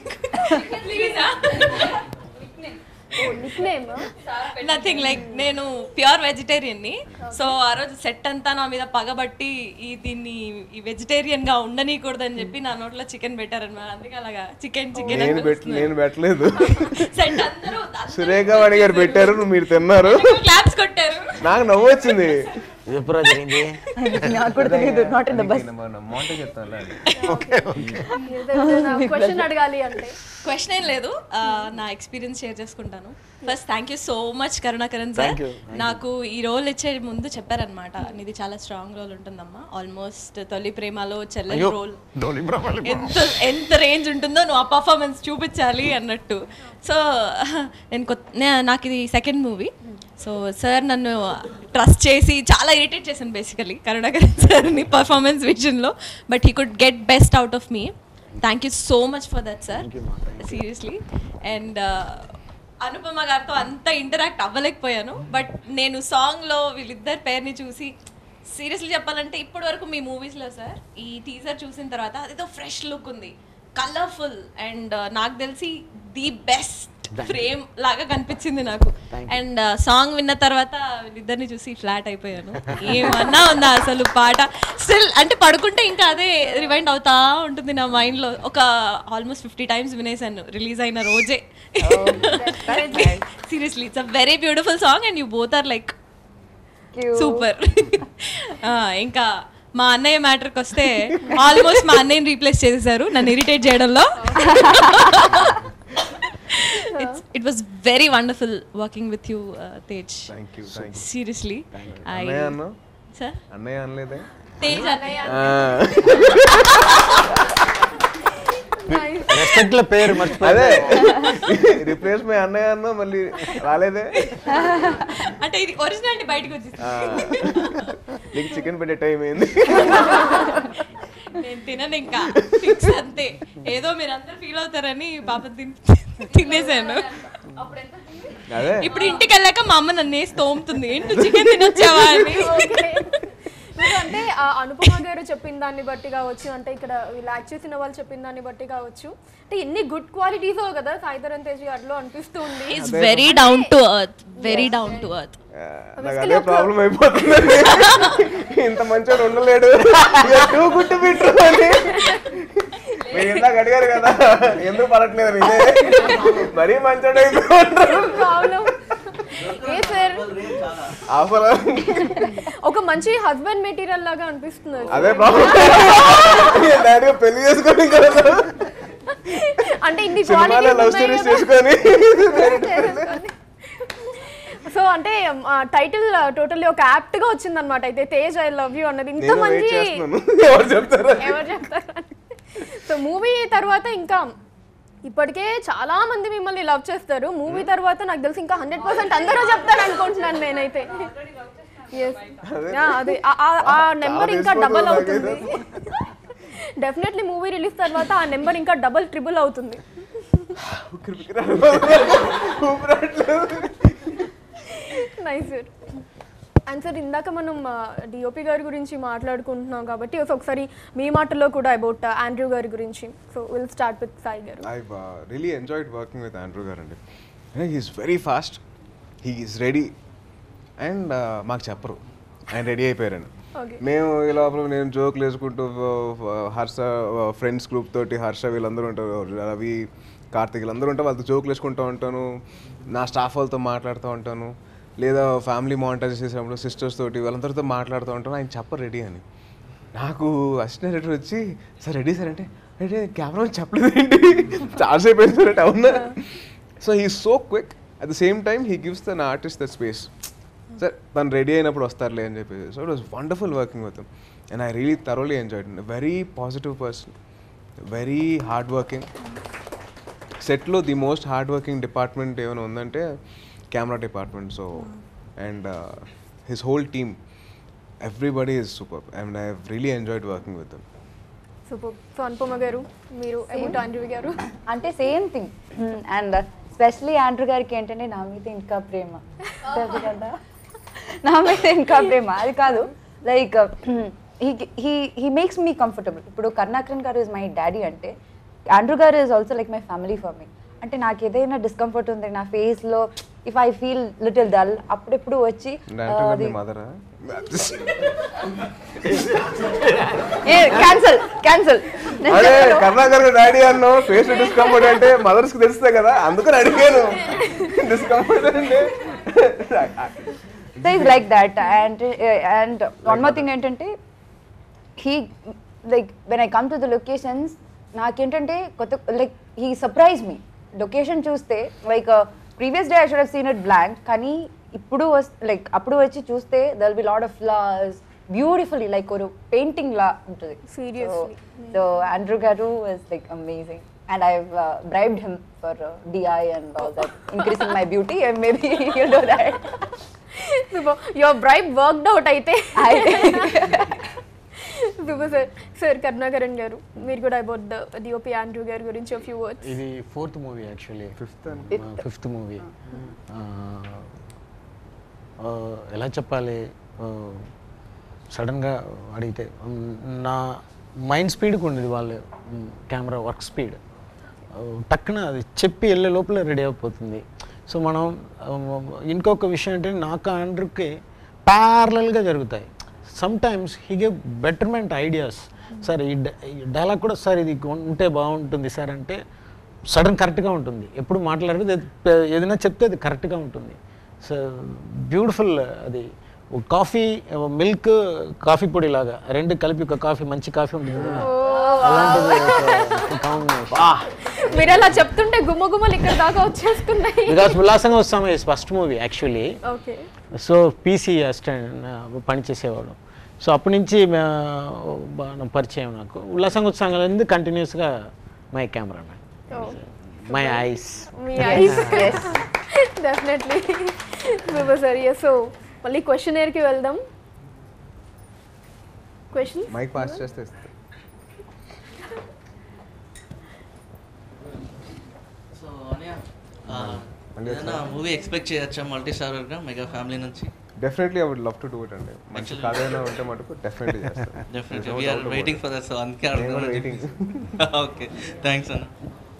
nick name nothing like నేను ప్యూర్ వెజిటేరియన్ని సో ఆ రోజు సెట్ అంతా నా మీద పగబట్టి ఈ దీన్ని ఈ వెజిటేరియన్ గా ఉండనీయకూడదని చెప్పి నా నోట్లో చికెన్ పెట్టారనమాట అందుకే అలాగా చికెన్ చికెన్ నేను పెట్ నేను పెట్టలేదు సెట్ అందరూ సురేఖ వాణి గారు పెట్టారు నువ్వు మీరు తిన్నారు క్లాప్స్ కొట్టారు నాకు నవ్వు వచ్చింది ఇది ఎప్పుడో జరిగింది నాకు కూడా తెలియదు నాట్ ఇన్ ద బస్ మౌంట చెప్తాను క్వశ్చన్ అడగాలి అంటే క్వశ్చన్ ఏం లేదు ఆ, నా ఎక్స్పీరియన్స్ షేర్ చేసుకుంటాను first thank you so much Karunakaran sir Thank you, thank నాకు ఈ రోల్ ఇచ్చే ముందు చెప్పారనమాట నీది చాలా స్ట్రాంగ్ రోల్ ఉంటుందమ్మా ఆల్మోస్ట్ తొలి ప్రేమలో చెల్లెలి రోల్ డోలి బ్రహ్మలు ఎంత ఎంత రేంజ్ ఉంటుందో నువ్వు ఆ పర్ఫార్మెన్స్ చూపించాలి అన్నట్టు సో నేను కొత్త నే- నాకు ఇది సెకండ్ మూవీ సో సార్ నన్ను ట్రస్ట్ చేసి చాలా ఇరిటేట్ చేశాను బేసికలీ కరుణాకరణ్ సార్ని పర్ఫార్మెన్స్ విషయంలో but he could get best out of me thank you so much for that sir Thank you, ma. Thank seriously and Anupama గారితో అంత ఇంటరాక్ట్ అవ్వలేకపోయాను బట్ నేను సాంగ్లో వీళ్ళిద్దరి పేరుని చూసి సీరియస్లీ చెప్పాలంటే ఇప్పటి వరకు మీ మూవీస్లో సార్ ఈ టీజర్ చూసిన తర్వాత అదేదో ఫ్రెష్ లుక్ ఉంది కలర్ఫుల్ అండ్ నాకు తెలిసి ది బెస్ట్ ఫ్రేమ్ లాగా కనిపించింది నాకు అండ్ సాంగ్ విన్న తర్వాత వీళ్ళిద్దరిని చూసి ఫ్లాట్ అయిపోయాను ఏమన్నా ఉందా అసలు పాట స్టిల్ అంటే పడుకుంటే ఇంకా అదే రివైండ్ అవుతా ఉంటుంది నా మైండ్లో ఒక ఆల్మోస్ట్ ఫిఫ్టీ టైమ్స్ వినేసాను రిలీజ్ అయిన రోజే seriously it's a very beautiful song and you both are like super ఇంకా మా అన్నయ్య మ్యాటర్కి వస్తే ఆల్మోస్ట్ మా అన్నయ్యని రీప్లేస్ చేసేసారు నన్ను ఇరిటేట్ చేయడంలో it was very wonderful working with you Tej thank you thank you seriously అన్నయ్య అన్న సార్ అన్నయ్య అనలేదే తేజ్ అన్నయ్య రెస్పెక్ట్ లో పేరు అదే మర్చిపోయి రిప్లేస్ మై అన్నయ్య అన్న మళ్ళీ రాలేదే అంటే ఇది ఒరిజినాలిటీ బయటకు వచ్చింది ఆ, నీకు చికెన్ పెట్టే టైం ఏంది నేను తినను ఇంకా ఫిక్స్ అంతే ఏదో మీరు అందరు ఫీల్ అవుతారని పాప తిన్ తినేసాను అదే ఇప్పుడు ఇంటికి వెళ్ళాక మా అమ్మ నన్ను వేసి తోముతుంది ఏంటి చికెన్ తినొచ్చావా అని మీరు అంటే ఆ అనుపమ గారు చెప్పిన దాన్ని బట్టి కావచ్చు అంటే ఇక్కడ వీళ్ళు యాక్ట్ చేసిన వాళ్ళు చెప్పిన దాన్ని బట్టి కావచ్చు అంటే ఎన్ని గుడ్ క్వాలిటీస్ కదా సాయిధరన్ తేజ్ గారిలో అనిపిస్తుంది it's very down to earth very down to earth ఆ, నాకు అదే ప్రాబ్లం అయిపోతుంది ఇంత మంచోడు ఉండలేడు టూ గుట్టు బిట్టు అని మీరు ఇందాక అడిగారు కదా ఎందుకు పడట్లేదు ఇదే మరీ మంచోడు అయిపోతారు ప్రాబ్లం ఏ సార్ అసలు ఒక మంచి హస్బెండ్ మెటీరియల్ లాగా అనిపిస్తున్నారు అదే ప్రాబ్లం డాడీ పెళ్లి చేసుకొని కదా అంటే ఇన్ని సినిమాలో లవ్ స్టోరీస్ చేసుకొని సో అంటే టైటిల్ టోటల్లీ ఒక యాప్ట్ గా వచ్చింది అనమాట అయితే తేజ్ ఐ లవ్ యూ అన్నది ఇంత నేను వెయిట్ మంచి చేస్తున్నాను ఎవరు చెప్తారు ఎవరు చెప్తారు సో మూవీ తర్వాత ఇంకా ఇప్పటికే చాలా మంది మిమ్మల్ని లవ్ చేస్తారు మూవీ తర్వాత నాకు తెలిసి ఇంకా హండ్రెడ్ పర్సెంట్ అందరూ చెప్తారు అనుకుంటున్నాను నేనైతే Yes. Yeah, అదే ఆ- ఆ- ఆ నెంబర్ ఇంకా తెలిసిపోతుంది డబల్ నాకైతే. అవుతుంది డెఫినెట్లీ మూవీ రిలీజ్ తర్వాత ఆ నెంబర్ ఇంకా డబల్ ట్రిపుల్ అవుతుంది నైస్ సార్ అండ్ సార్ ఇందాక మనం డిఓపి గారి గురించి మాట్లాడుకుంటున్నాం కాబట్టి సో ఒకసారి మీ మాటల్లో కూడా అబౌట్ ఆండ్రూ గారి గురించి so will start with Sai గారు I really enjoyed working with Andrew గారు అండి he's very fast he's ready and మాకు చెప్పరు ఆయన రెడీ అయిపోయారండి Okay. మేము ఈ లోపల నేను జోకులు వేసుకుంటూ uh, హర్ష ఫ్రెండ్స్ గ్రూప్ తోటి హర్ష వీళ్ళందరూ ఉంటారు రవి కార్తిక్ వీళ్ళందరూ ఉంటారు వాళ్ళతో జోకులు వేసుకుంటూ ఉంటాను నా స్టాఫ్ వాళ్ళతో మాట్లాడుతూ ఉంటాను లేదా ఫ్యామిలీ మానిటైజ్ చేసేటప్పుడు సిస్టర్స్ తోటి వాళ్ళందరితో మాట్లాడుతూ ఉంటాను ఆయన చెప్పరు రెడీ అని నాకు అసిస్టెంట్ డైరెక్టర్ వచ్చి సార్ రెడీ సార్ అంటే అంటే కెమెరా చెప్పలేదు ఏంటి చాలాసేపు వేసినట్టు అవునా so he so quick at the same time he gives then artist the space sir తను రెడీ అయినప్పుడు వస్తారులే అని చెప్పేసి so it was wonderful working with and I really thoroughly enjoyed very positive person very hard working సెట్లో the most hard working department ఏమైనా ఉందంటే camera department so and his whole team everybody is super and I really enjoyed working with them super so Anupama గారు మీరు ఏమిటో అండ్రూ గారు అంటే same thing and specially Andrew గారికి ఏంటంటే నా మీద ఇంకా ప్రేమ తెలుసు కదా నా మీద ఇంకా ప్రేమ అది కాదు like he he makes me comfortable ఇప్పుడు కరుణాకరన్ గారు ఇస్ మై డాడీ అంటే ఆండ్రూ గారు is also like my family for me అంటే నాకు ఏదైనా డిస్కంఫర్ట్ ఉంది నా ఫేస్లో if I feel little dull అప్పుడెప్పుడు వచ్చి డైరెక్టర్ గారు మీ మదరా క్యాన్సల్ క్యాన్సల్ అదే కర్ణాకర్ డాడీ అన్నో ఫేస్ డిస్కంఫర్ట్ అంటే మదర్స్ కి తెలుస్తాయి కదా అందుకని అడిగాను డిస్కంఫర్ట్ అంటే so is like that and and one more thing ఏంటంటే he like when I come to the locations నాకేంటంటే కొత్త like he surprise me location చూస్తే like previous day I should have seen it blank కానీ ఇప్పుడు లైక్ అప్పుడు వచ్చి చూస్తే there'll be load of flowers beautifully like ఒక పెయింటింగ్ లా ఉంటుంది Seriously. సో ఆండ్రూ గారు is like amazing and I bribed him for DI and all that increasing my beauty and maybe you do that your bribe worked out అయితే I super sir sir Karunakaran గారు మీరు కూడా అబౌట్ ద డిఓపి ఆండ్రూ గారి గురించి ఫ్యూ వర్డ్స్ ఇది fourth movie actually fifth fifth movie ఎలా చెప్పాలి సడన్గా అడిగితే ఉమ్, నా మైండ్ స్పీడ్కి ఉండేది వాళ్ళ కెమెరా వర్క్ స్పీడ్ టక్కున అది చెప్పి వెళ్ళే లోపల రెడీ అయిపోతుంది సో మనం ఉమ్, ఇంకొక విషయం ఏంటంటే నాకు ఆండ్రుకి ప్యారలల్గా జరుగుతాయి sometimes he gave betterment ideas sir ఈ డ- ఈ డైలాగ్ కూడా సార్ ఇది ఉంటే బాగుంటుంది సార్ అంటే సడన్ కరెక్ట్గా ఉంటుంది ఎప్పుడు మాట్లాడితే ఏదైనా చెప్తే అది కరెక్ట్గా ఉంటుంది సో బ్యూటిఫుల్ అది కాఫీ మిల్క్ కాఫీ పొడి లాగా రెండు కలిపి ఒక కాఫీ మంచి కాఫీ ఉంటుంది కదా. అలాంటిది ఒక కాంబినేషన్ మీరు అలా చెప్తుంటే గుమ్మ గుమ్మలు ఇక్కడ దాకా వచ్చేస్తున్నాయి బికాస్ ఉల్లాసంగా వస్తాము first movie actually okay so PC assistant పనిచేసేవాడు సో అప్పటి నుంచి మా- బాగా పరిచయం నాకు ఉల్లాసంగా ఉత్సాహంగా ఉంది కంటిన్యూస్గా మై కెమెరామెన్ మై ఐస్ మీ eyes definitely super sir yes so మళ్ళీ క్వశ్చనేర్కి వెళ్దాం క్వశ్చన్ మైక్ పాస్ చేస్తే ఇస్తా. సో ఏదైనా మూవీ ఎక్స్పెక్ట్ చేయొచ్చా మల్టీ స్టారర్గా మెగా ఫ్యామిలీ నుంచి definitely I would love to do it అండి మంచి Actually- కథ అయినా ఉంటే మటుకు డెఫినెట్లీ చేస్తాను definitely we are waiting for that so అందుకే నేను కూడా waiting. ఓకే థ్యాంక్స్ అన్న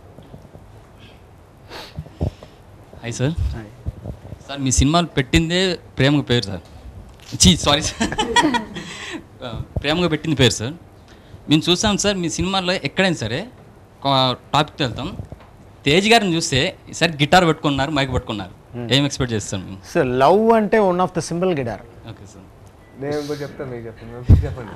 హాయ్ సార్ సార్ మీ సినిమాలు పెట్టిందే ప్రేమకు పేరు సార్ చీ సారీ సార్ ప్రేమగా పెట్టింది పేరు సార్ మేము చూసాం సార్ మీ సినిమాలో ఎక్కడైనా సరే టాపిక్ వెళ్తాం తేజ్ గారిని చూస్తే సార్ గిటార్ పెట్టుకున్నారు మైక్ పట్టుకున్నారు ఏం ఎక్స్పెక్ట్ చేస్తాం మేము సో లవ్ అంటే one of the simple guitar okay sir నేను ఇంకో చెప్తాను మీకు చెప్పండి మీరు చెప్పండి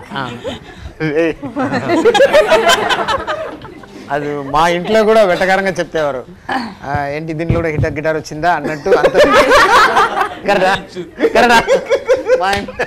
అది మా ఇంట్లో కూడా వెటకారంగా చెప్పేవారు ఆ, ఏంటి దీంట్లో కూడా గిటార్ గిటార్ వచ్చిందా అన్నట్టు అంత కరెక్టా కరెక్టా మా ఇంట్లో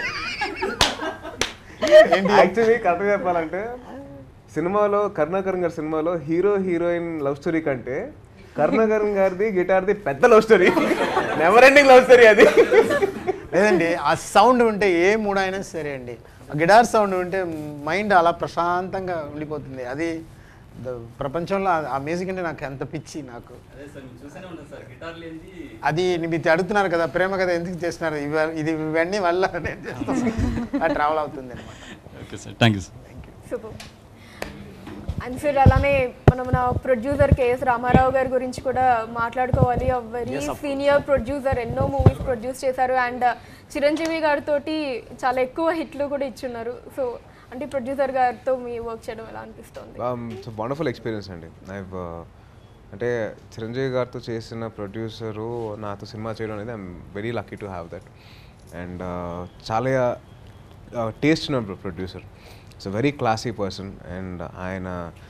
ఏంటి యాక్చువల్లీ కరెక్ట్గా చెప్పాలంటే సినిమాలో కరుణాకరణ్ గారి సినిమాలో హీరో హీరోయిన్ లవ్ స్టోరీ కంటే కరుణాకరణ్ గారిది గిటార్ది పెద్ద love story never ending love story అది లేదండి ఆ సౌండ్ ఉంటే ఏ మూడ్ అయినా సరే అండి ఆ గిటార్ సౌండ్ ఉంటే మైండ్ అలా ప్రశాంతంగా ఉండిపోతుంది అది ద- ప్రపంచంలో ఆ- ఆ మ్యూజిక్ అంటే నాకు ఎంత పిచ్చి నాకు అదే సార్ మేము చూస్తూనే ఉన్నాం సార్ గిటార్ లేనిది అది మీరు అడుగుతున్నారు కదా ప్రేమ కదా ఎందుకు చేస్తున్నారు ఇవ- ఇది ఇవన్నీ వల్ల నేను చేస్తాను ట్రావెల్ అవుతుంది అనమాట okay sir thank you sir super and sir అలానే మనం మన ప్రొడ్యూసర్ కేఎస్ రామారావు గారి గురించి కూడా మాట్లాడుకోవాలి వెరీ సీనియర్ ప్రొడ్యూసర్ ఎన్నో మూవీస్ ప్రొడ్యూస్ చేశారు అండ్ చిరంజీవి గారితో చాలా ఎక్కువ హిట్లు కూడా ఇచ్చున్నారు సో అంటే ప్రొడ్యూసర్ గారితో మీ వర్క్ చేయడం ఎలా అనిపిస్తుంది ఇట్స్ వండర్ఫుల్ ఎక్స్పీరియన్స్ అండి ఐ అంటే చిరంజీవి గారితో చేసిన ప్రొడ్యూసరు నాతో సినిమా చేయడం అనేది I'm very lucky to have that and చాలా టేస్ట్ ఉన్న producer it's very classy person and ఆయన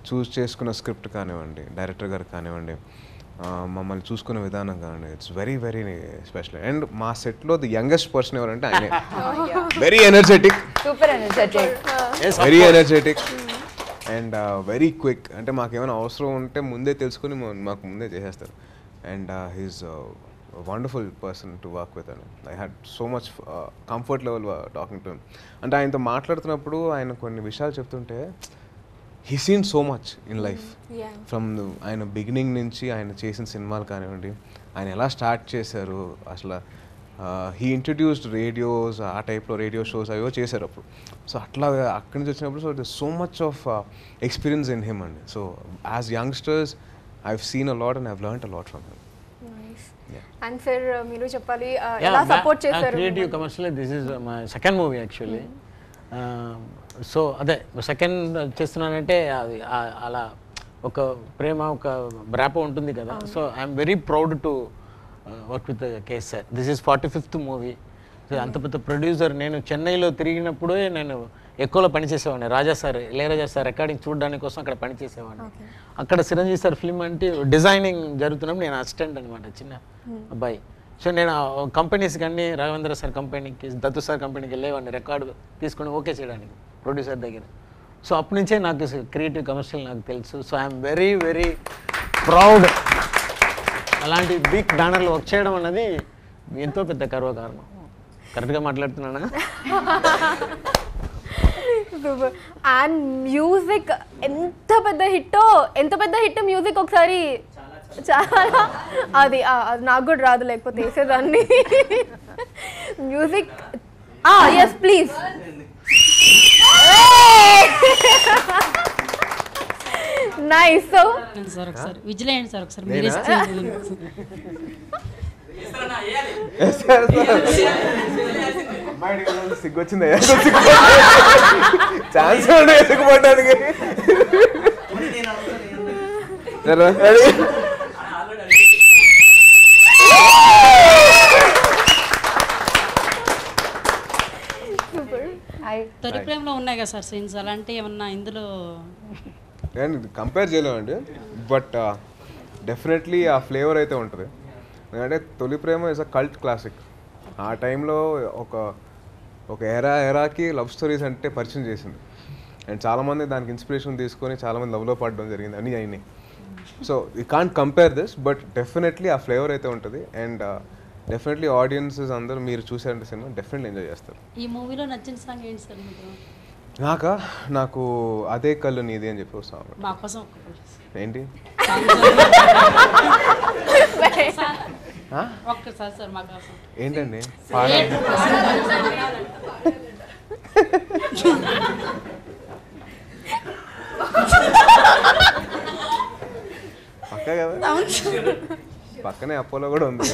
చూస్ చేసుకున్న స్క్రిప్ట్ కానివ్వండి డైరెక్టర్ గారు కానివ్వండి ఆ, మమ్మల్ని చూసుకునే విధానం కానివ్వండి it's very very special and మా సెట్లో ది యంగెస్ట్ పర్సన్ ఎవరంటే ఆయనే very energetic super energetic very energetic and very quick అంటే మాకు ఏమైనా అవసరం ఉంటే ముందే తెలుసుకుని మా- మాకు ముందే చేసేస్తారు and he's wonderful person to work with and I had so much comfort level talking to అంటే ఆయనతో మాట్లాడుతున్నప్పుడు ఆయన కొన్ని విషయాలు చెప్తుంటే he seen so much in life Yeah. From ఆయన బిగినింగ్ నుంచి ఆయన చేసిన సినిమాలు కానివ్వండి ఆయన ఎలా స్టార్ట్ చేశారు అసలు హీ ఇంట్రడ్యూస్డ్ రేడియోస్ ఆ టైప్లో రేడియో షోస్ అవివో చేశారు అప్పుడు సో అట్లా అక్కడి నుంచి వచ్చినప్పుడు so the so much of experience in him అండి so as youngsters I've seen a lot and I've learn a lot from him and sir మీరు చెప్పాలి ఆ, ఎలా సపోర్ట్ చేశారు creative commercial this is my second movie actually so అదే సెకండ్ చేస్తున్నానంటే అది ఆ- అలా ఒక ప్రేమ ఒక బ్రాప ఉంటుంది కదా so I'm very proud to work with K S sir this is forty fifth movie అంత పెద్ద ప్రొడ్యూసర్ నేను చెన్నైలో తిరిగినప్పుడే నేను ఎక్కువలో పనిచేసేవాడిని Raja sir Ilaiyaraaja sir recording చూడడానికి కోసం అక్కడ పనిచేసేవాడిని అక్కడ చిరంజీవి సార్ ఫిల్మ్ అంటే డిజైనింగ్ జరుగుతున్నప్పుడు నేను అసిస్టెంట్ అనమాట చిన్న అబ్బాయి సో నేను కంపెనీస్ కానీ రాఘవేంద్ర సార్ కంపెనీకి దత్తు సార్ కంపెనీకి వెళ్ళేవాడిని రికార్డు తీసుకొని ఓకే చేయడానికి ప్రొడ్యూసర్ దగ్గర సో అప్పటి నుంచే నాకు క్రియేటివ్ కమర్షియల్ నాకు తెలుసు so I'm very very proud అలాంటి బిగ్ బ్యానర్లో వర్క్ చేయడం అన్నది ఎంతో పెద్ద గర్వకారణం కరెక్ట్గా మాట్లాడుతున్నానా అండ్ మ్యూజిక్ ఎంత పెద్ద హిట్టో ఎంత పెద్ద హిట్ మ్యూజిక్ ఒకసారి చాలా అది ఆ, అది నాకు కూడా రాదు లేకపోతే వేసేదాన్ని music yes please nice so sir ఒకసారి విజిలేయండి సార్ ఒకసారి మీరు ఇస్తే అమ్మాయి సిగ్గొచ్చింది ఛాన్స్ ఎత్తుకుపోవడానికి తొలి ప్రేమలో ఉన్నాయి కదా సార్ సీన్స్ అలాంటి ఏమన్నా ఇందులో నేను కంపేర్ చేయలేమండి బట్ డెఫినెట్లీ ఆ ఫ్లేవర్ అయితే ఉంటుంది ఎందుకంటే తొలి ప్రేమ ఇస్ అ కల్ట్ క్లాసిక్ ఆ టైంలో ఒక ఒక ఎరా ఎరాకి లవ్ స్టోరీస్ అంటే పరిచయం చేసింది అండ్ చాలామంది దానికి ఇన్స్పిరేషన్ తీసుకొని చాలామంది లవ్లో పడడం జరిగింది అన్నీ అయినాయి so you can't compare this but definitely ఆ ఫ్లేవర్ అయితే ఉంటుంది అండ్ డెఫినెట్లీ ఆడియన్సెస్ అందరూ మీరు చూసారంటే సినిమా డెఫినెట్లీ ఎంజాయ్ చేస్తారు ఈ మూవీలో నచ్చిన సాంగ్ ఏంటి సార్ మీకు నాకా నాకు అదే కళ్ళు నీది అని చెప్పి వస్తాను మా కోసం ఒక్క ఏంటి ఒక్కసారి సార్ మా కోసం ఏంటండి పాడండి పక్క కదా పక్కనే అపోలో కూడా ఉంది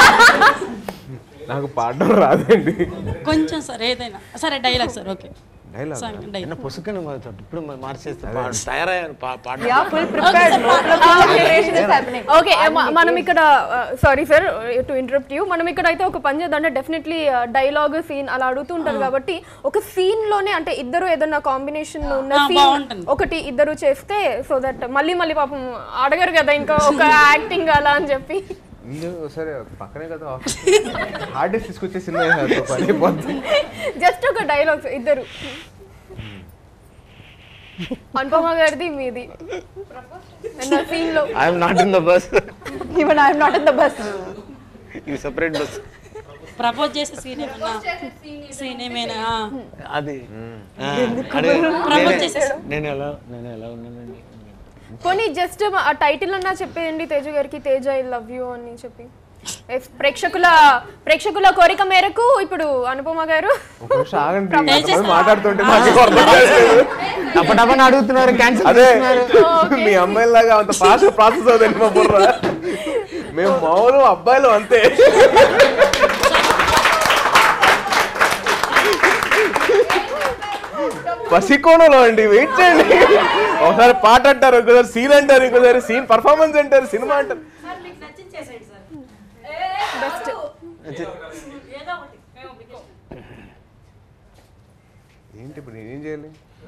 నాకు పాడడం రాదండి కొంచెం సార్ ఏదైనా సరే dialogue sir okay dialogue song నిన్న డైలాగ్ పుసుకని మొదలు ఇప్పుడు మార్చేస్తే పా- తయారయ్యారు పా- పాట yeah full prepared preparation is happening okay మనం ఇక్కడ sorry sir to interrupt you మనం ఇక్కడ అయితే ఒక పని చేద్దాం అంటే డెఫినెట్లీ డైలాగ్ సీన్ అలా అడుగుతుంటారు కాబట్టి ఒక సీన్ లోనే అంటే ఇద్దరు ఏదన్నా కాంబినేషన్ ఉన్న ఆ, సీన్ బాగుంటుంది. ఒకటి ఇద్దరు చేస్తే సో దట్ మళ్ళీ మళ్ళీ పాపం అడగరు కదా ఇంకా ఒక యాక్టింగ్ అలా అని చెప్పి మీరు సరే పక్కనే కదా ఆఫీస్ హార్డ్ డిస్క్ తీసుకొచ్చే సినిమా వేసేస్తారు, పని అయిపోద్ది జస్ట్ ఒక డైలాగ్స్ ఇద్దరు అనుపమ గారిది మీది సీన్ లో I'm not in the bus even I'm not in the bus ఇది సెపరేట్ బస్ ప్రపోజ్ చేసే సీన్ ఏమన్నా సీన్ ఏమైనా ఆ. అది ఆ, అదే ప్రపోజ్ నేనే- చేసేసి నేను ఎలా నేను ఎలా ఉన్నానండి పోనీ జస్ట్ ఆ టైటిల్ అన్నా చెప్పేయండి తేజు గారికి తేజ ఐ లవ్ యూ అని చెప్పి ఎఫ్ ప్రేక్షకుల ప్రేక్షకుల కోరిక మేరకు ఇప్పుడు అనుపమ గారు ఒక నిమిషం ఆగండి అంతమంది మాట్లాడుతుంటే నాకు అర్థం కావట్లేదు. టపటపని అడుగుతున్నారు క్యాన్సిల్ అదే మీ అమ్మాయిలాగా అంత ఫాస్ట్ ప్రాసెస్ అవుతుంది మా బుర్ర మేము మామూలు అబ్బాయిలు అంతే పసికోణంలో అండి వెయిట్ చేయండి ఒకసారి పాట అంటారు ఇంకోసారి సీన్ అంటారు ఇంకోసారి సీన్ పర్ఫార్మెన్స్ అంటారు సినిమా అంటారు ఏంటి ఇప్పుడు నేనేం చేయాలి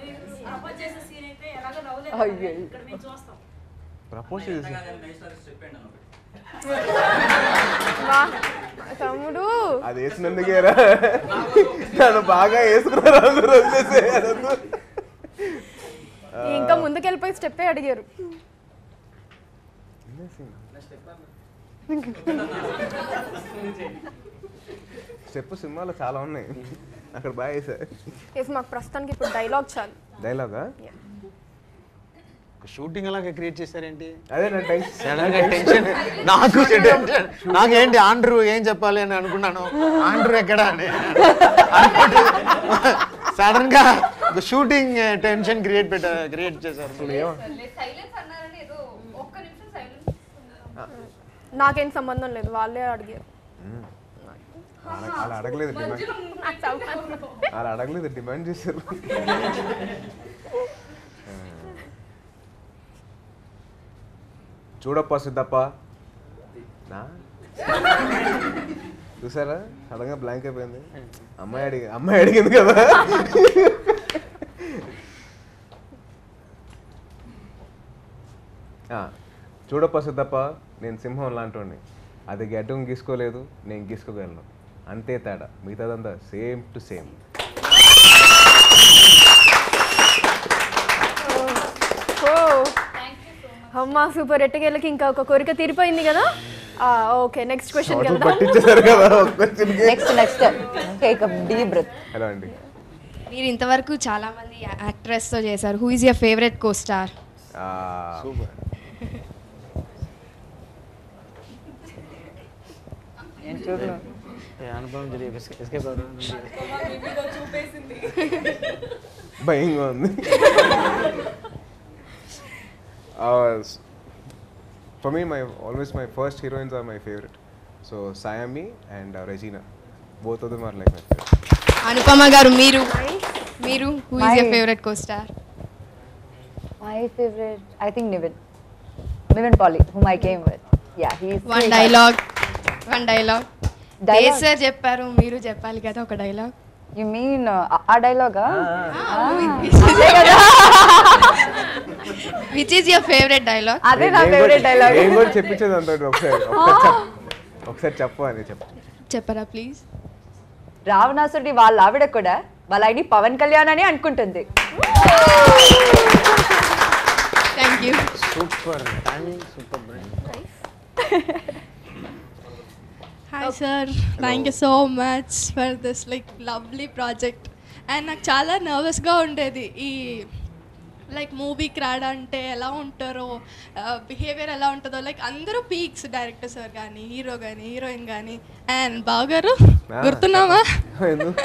అయ్యో ప్రపోజ్ చేసి వా తమ్ముడు అది వేసినందుకేరా నన్ను బాగా వేసుకున్నారు అందరూ వదిలేసే ఇంకా ముందుకెళ్ళిపోయి స్టెప్పే అడిగారు స్టెప్ సినిమాలో చాలా ఉన్నాయి అక్కడ బాగా వేసా ఎస్ మాకు ప్రస్తుతానికి ఇప్పుడు డైలాగ్ చాలు డైలాగా షూటింగ్ అలాగే క్రియేట్ చేశారేంటి అదే నా టెన్షన్ సడన్ గా టెన్షన్ నాకు టెన్షన్ నాకేంటి ఆండ్రూ ఏం చెప్పాలి అని అనుకున్నాను ఆండ్రూ ఎక్కడ అని సడన్ గా షూటింగ్ టెన్షన్ క్రియేట్ పెట్ట క్రియేట్ చేశారు నాకేం సంబంధం లేదు వాళ్ళే అడిగారు అలా అలా అడగలేదు డిమాండ్ నాకు సంబంధం అలా అడగలేదు డిమాండ్ చేశారు చూడప్ప సిద్ధప్ప నా చూసారా సడన్గా బ్లాంక్ అయిపోయింది అమ్మాయి అడిగి అమ్మాయి అడిగింది కదా ఆ, చూడప్ప సిద్ధప్ప నేను సింహం లాంటి అది గడ్డం గీసుకోలేదు నేను గీసుకోగలను అంతే తేడా మిగతాదంతా సేమ్ టు సేమ్ ఓ అమ్మా సూపర్ ఎట్టకేళ్ళకి ఇంకా ఒక కోరిక తీరిపోయింది కదా ఓకే నెక్స్ట్ క్వశ్చన్ షార్ట్లు వెళ్దాం పట్టించారు కదా ఒక క్వశ్చన్కి next next take up deep breath hello అండి మీరు ఇంతవరకు చాలా మంది యాక్ట్రెస్తో చేశారు who is your favourite co star super నేను చూడను అనుభవం జరిగి ఎస్కేప్ అవ్వడం భయంగా ఉంది for me my always my first heroines are my favourite so Sayami and Regina both of them are like my Anupama గారు మీరు మీరు who is your My- favourite co star my favourite I think Nivin Nivin పాలి whom I came with yeah he one dialogue one dialogue Dialogue? Date sir చెప్పారు మీరు చెప్పాలి కదా ఒక డైలాగ్ యు మీన్ ఆ డైలాగా which is your favourite dialogue అదే నా ఫేవరెట్ డైలాగ్ నేను కూడా చెప్పించేది అంత ఒకసారి ఒకసారి చెప్పు ఒకసారి చెప్పు అని చెప్పు చెప్పరా ప్లీజ్ రావణాసుడి వాళ్ళ ఆవిడ కూడా వాళ్ళ ఆయన్ని పవన్ కళ్యాణ్ అని అనుకుంటుంది thank you super timing super hi sir thank you so much for this like lovely project and నాకు చాలా నర్వస్గా ఉండేది ఈ లైక్ మూవీకి రాడంటే ఎలా ఉంటారో బిహేవియర్ ఎలా ఉంటుందో లైక్ అందరూ పీక్స్ డైరెక్టర్ సార్ కానీ హీరో కానీ హీరోయిన్ కానీ అండ్ బావగారు ఆ, గుర్తున్నామా ఎందుకు?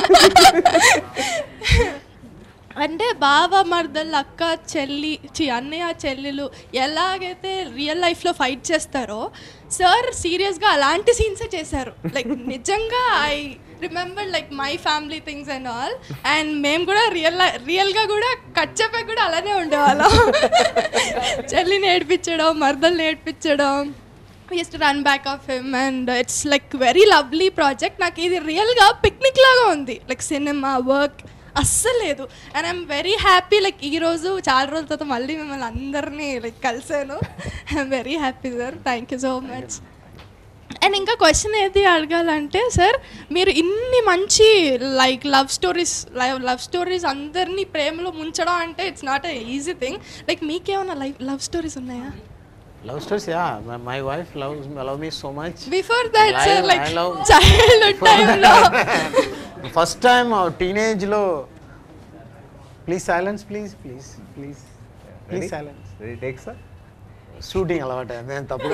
అంటే బావ మర్దలు అక్క చెల్లి చి అన్నయ్య చెల్లెలు ఎలాగైతే రియల్ లైఫ్లో ఫైట్ చేస్తారో సార్ సీరియస్గా అలాంటి సీన్సే చేశారు లైక్ నిజంగా I remember like my family things and all and మేము కూడా రియల్ రియల్గా కూడా కట్ చెప్పాక కూడా అలానే ఉండేవాళ్ళం చెల్లిని ఏడిపించడం మర్దల్ని ఏడిపించడం use to run back of him and it's like very lovely project నాకు ఇది రియల్గా పిక్నిక్ లాగా ఉంది లైక్ సినిమా వర్క్ అస్సలు లేదు and I'm very happy like ఈరోజు చాలా రోజుల తర్వాత మళ్ళీ మిమ్మల్ని అందరినీ లైక్ కలిసాను I'm very happy sir thank you so much and ఇంకా క్వశ్చన్ ఏది అడగాలంటే సార్ మీరు ఇన్ని మంచి like love stories love love stories అందరినీ ప్రేమలో ముంచడం అంటే it's not a easy thing like మీకేమైనా లైఫ్ లవ్ స్టోరీస్ ఉన్నాయా love stories yeah my wife love love me so much before that sir like I love- childhood టైంలో ఫస్ట్ టైం టీనేజ్లో please silence please please please please Ready? Silence Ready, take, sir? Shooting అలవాటు నేను తప్పుగా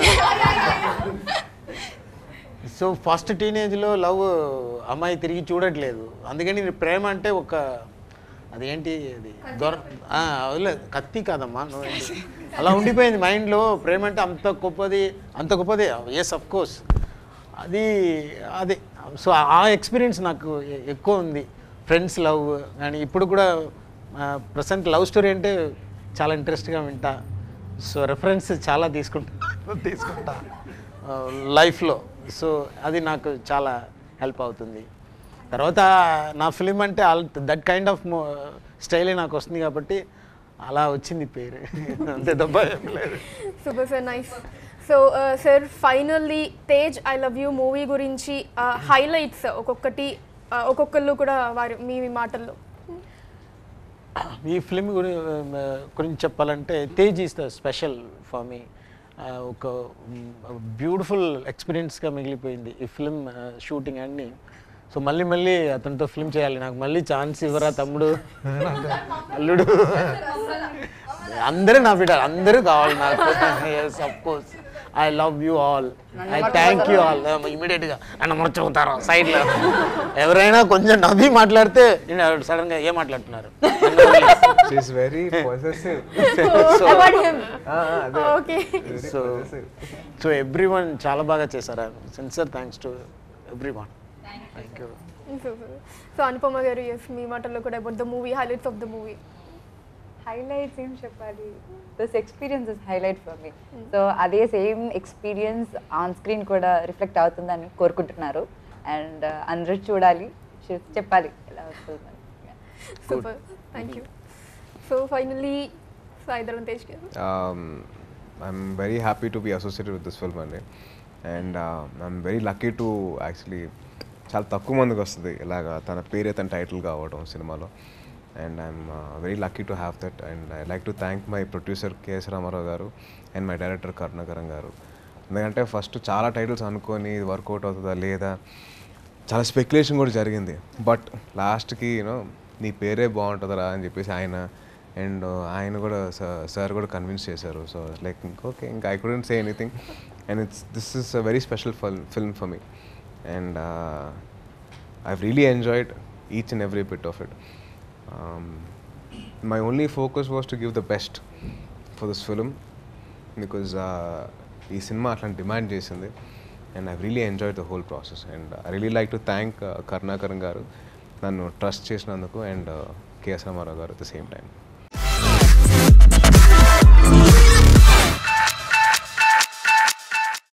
సో ఫస్ట్ టీనేజ్లో లవ్ అమ్మాయి తిరిగి చూడట్లేదు అందుకని నేను ప్రేమ అంటే ఒక అదేంటి అది దొర ఆ, వదిలేదు కత్తి కాదమ్మా నువ్వేంటి అలా ఉండిపోయింది మైండ్లో ప్రేమ అంటే అంత గొప్పది అంత గొప్పది ఎస్ అఫ్ కోర్స్ అది అదే సో ఆ ఎక్స్పీరియన్స్ నాకు ఎ- ఎక్కువ ఉంది ఫ్రెండ్స్ లవ్ కానీ ఇప్పుడు కూడా ప్రజెంట్ లవ్ స్టోరీ అంటే చాలా ఇంట్రెస్ట్గా వింటా సో రెఫరెన్స్ చాలా తీసుకుంటా తీసుకుంటా లైఫ్లో సో అది నాకు చాలా హెల్ప్ అవుతుంది తర్వాత నా ఫిలిం అంటే దట్ కైండ్ ఆఫ్ స్టైలే నాకు వస్తుంది కాబట్టి అలా వచ్చింది పేరు అంతే తప్ప ఏం లేదు super sir nice so sir finally Tej I love you movie గురించి హైలైట్స్ ఒక్కొక్కటి uh, ఒక్కొక్కళ్ళు కూడా వారి మీ మీ మాటల్లో ఈ ఫిల్మ్ గురి గురించి చెప్పాలంటే Tej is the special for me ఒక బ్యూటిఫుల్ ఎక్స్పీరియన్స్గా మిగిలిపోయింది ఈ ఫిల్మ్ షూటింగ్ అన్ని సో మళ్ళీ మళ్ళీ అతనితో ఫిల్మ్ చేయాలి నాకు మళ్ళీ ఛాన్స్ ఇవ్వరా తమ్ముడు అల్లుడు అందరూ నా బిడ్డ అందరూ కావాలి నాకు yes of course I love you all I thank you all ఇమీడియట్గా నన్ను మర్చిపోతారు సైడ్లో ఎవరైనా కొంచెం నవ్వి మాట్లాడితే సడన్గా ఏం మాట్లాడుతున్నారు she's very positive okay so so everyone చాలా బాగా చేశారు sincere thanks to everyone thank you so Anupama గారు ఎస్ మీ మాటల్లో కూడా about the movie highlights of the movie highlights ఏం చెప్పాలి this experience is highlight for me so అదే సేమ్ ఎక్స్పీరియన్స్ ఆన్ స్క్రీన్ కూడా రిఫ్లెక్ట్ అవుతుందని కోరుకుంటున్నారు అండ్ అందరూ చూడాలి చూ- చెప్పాలి ఎలా వస్తుందని super thank you so finally Sai Dharam Tej గారు um, I'm very happy to be associated with this film అండి and I'm very lucky to actually చాలా తక్కువ మందికి వస్తుంది ఇలాగా తన పేరే తన టైటిల్ కావడం సినిమాలో and I'm very lucky to have that and I like to thank my producer K S Rama Rao గారు అండ్ మై డైరెక్టర్ కరుణాకరం గారు ఎందుకంటే ఫస్ట్ చాలా టైటిల్స్ అనుకొని ఇది వర్కౌట్ అవుతుందా లేదా చాలా స్పెక్యులేషన్ కూడా జరిగింది బట్ లాస్ట్కి యూనో నీ పేరే బాగుంటుందిరా అని చెప్పేసి ఆయన అండ్ ఆయన కూడా సార్ కూడా కన్విన్స్ చేశారు సో లైక్ ఓకే ఇంకా I couldn't say anything and it's this is a very special film for me and I really enjoyed each and every bit of it my only focus was to give the best for this film because ఈ సినిమా అట్లాంటి డిమాండ్ చేసింది and I really enjoy the whole process and I really like to thank Karunakaran గారు నన్ను ట్రస్ట్ చేసినందుకు అండ్ కేఎస్ రామారావు గారు అట్ ద సేమ్ టైం